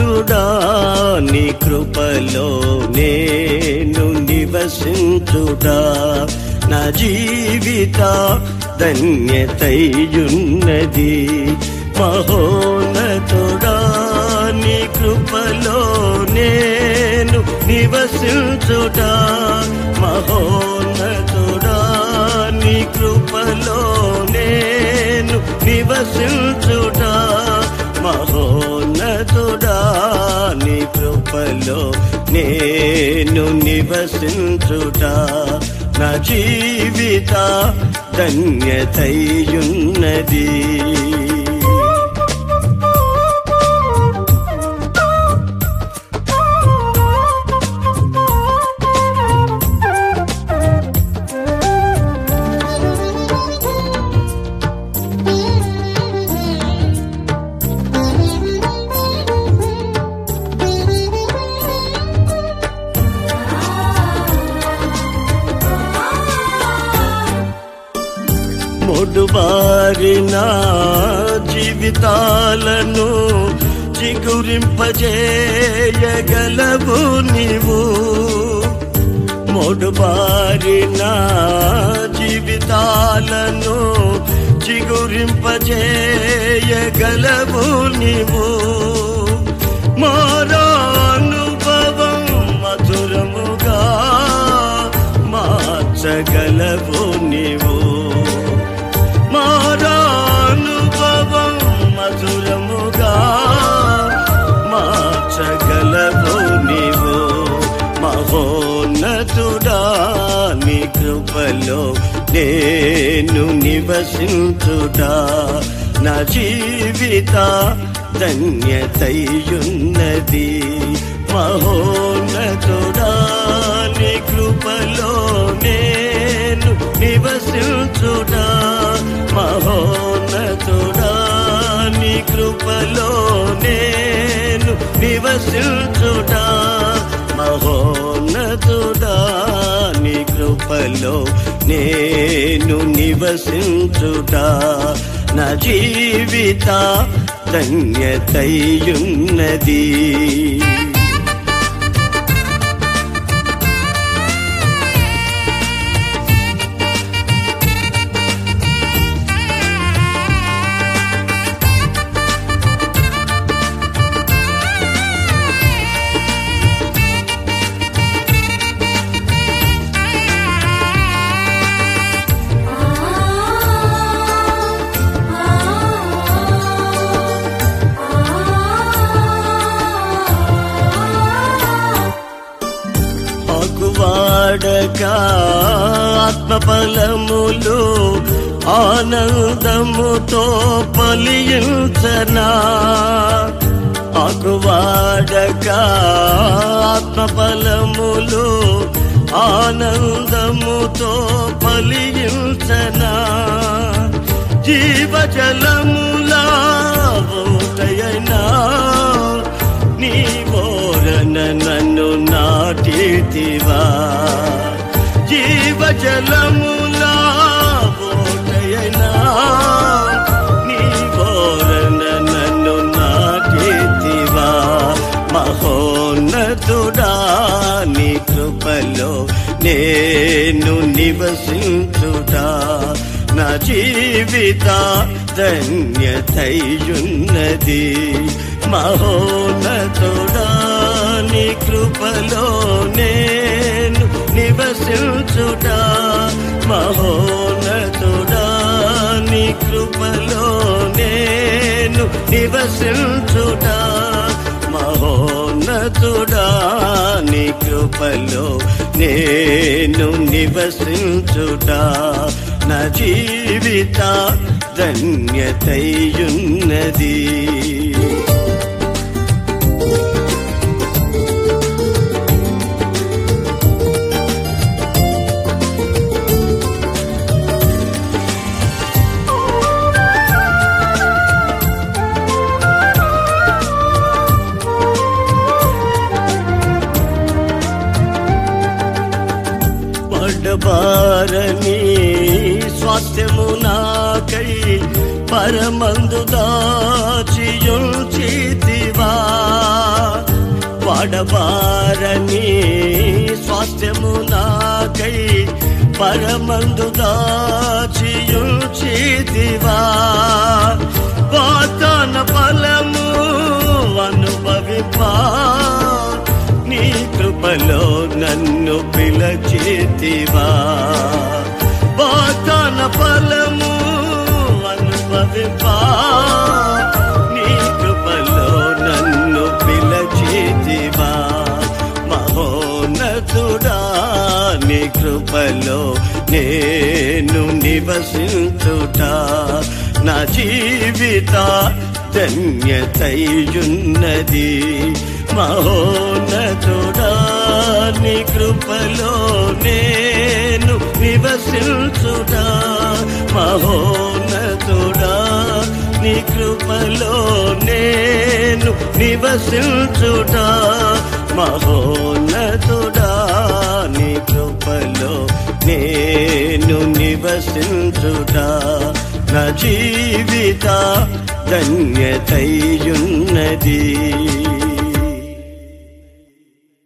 మహోన్నతుడా నీ కృపలో నేను నివసించుడా నా జీవిత ధన్యతయున్నది మహోన్నతుడా నీ కృపలో నేను నివసించుడా మహోన్నతుడా నీ కృపలో నేను నివసించుడా మహోన్నతుడా నీ కృపలో నేను నివసించుడా నా జీవిత ధన్యతయున్నది మొడుబారిన జీవితాలను చిగురింపజేయగలవు నీవు మొడుబారిన జీవితాలను చిగురింపజేయగలవు నీవు మారానుభవం మధురముగా మార్చగలవు నీవు మారానుభవం మధురముగా మార్చగలవు నీవు మహోన్నతుడా నీ కృపలో నేను నివసించుడా నా జీవిత ధన్యతయున్నది మహోన్నతుడా నీ కృపలో నేను నివసించుడా మహోన్నతుడా నీ కృపలో నేను నివసించుడా మహోన్నతుడా నీ కృపలో నేను నివసించుడా నా జీవిత ధన్యతయున్నది ఆకువాడక ఆత్మఫలములు ఆనందముతో పలియుచనా ఆకువాడక ఆత్మఫలములు ఆనందముతో పలియుచనా జీవజలములా ఓటయనా నీ ఓరన నన్ను నాటితివా జీవజలములా ఓటయనా నీ ఓరన నన్ను నాటితివా మహోన్నతుడా నీ కృపలో నేను నివసించుడా నా జీవిత ధన్యతయున్నది మహోన్నతుడా నీ కృపలో నేను నివసించుడా మహోన్నతుడా నీ కృపలో నేను నివసించుడా మహోన్నతుడా నీ కృపలో నేను నివసించుడా నా జీవిత ధన్యతయున్నది పడబారని స్వాస్థ్యము నాకై పరమందు దాచియుచితివా వాడబారని స్వాస్థ్యము నాకై పరమందు దాచియుచితివా వాతన ఫలము అనుభవిపా నీ కృపలో నన్ను పిలచితివా వాతన ఫలము అనుభవిపా నీ కృపలో నన్ను పిలచితివా మహోన్నతుడా నీ కృపలో నేను నివసించుట నా జీవిత ధన్యతయున్నది మహోన్నతుడా నీ కృపలో నేను నివసించుట మహోన్నతుడా నీ కృపలో నేను నివసించుట మహోన్నతుడా నీ కృపలో నేను నివసించుట నా జీవిత ధన్యతయున్నది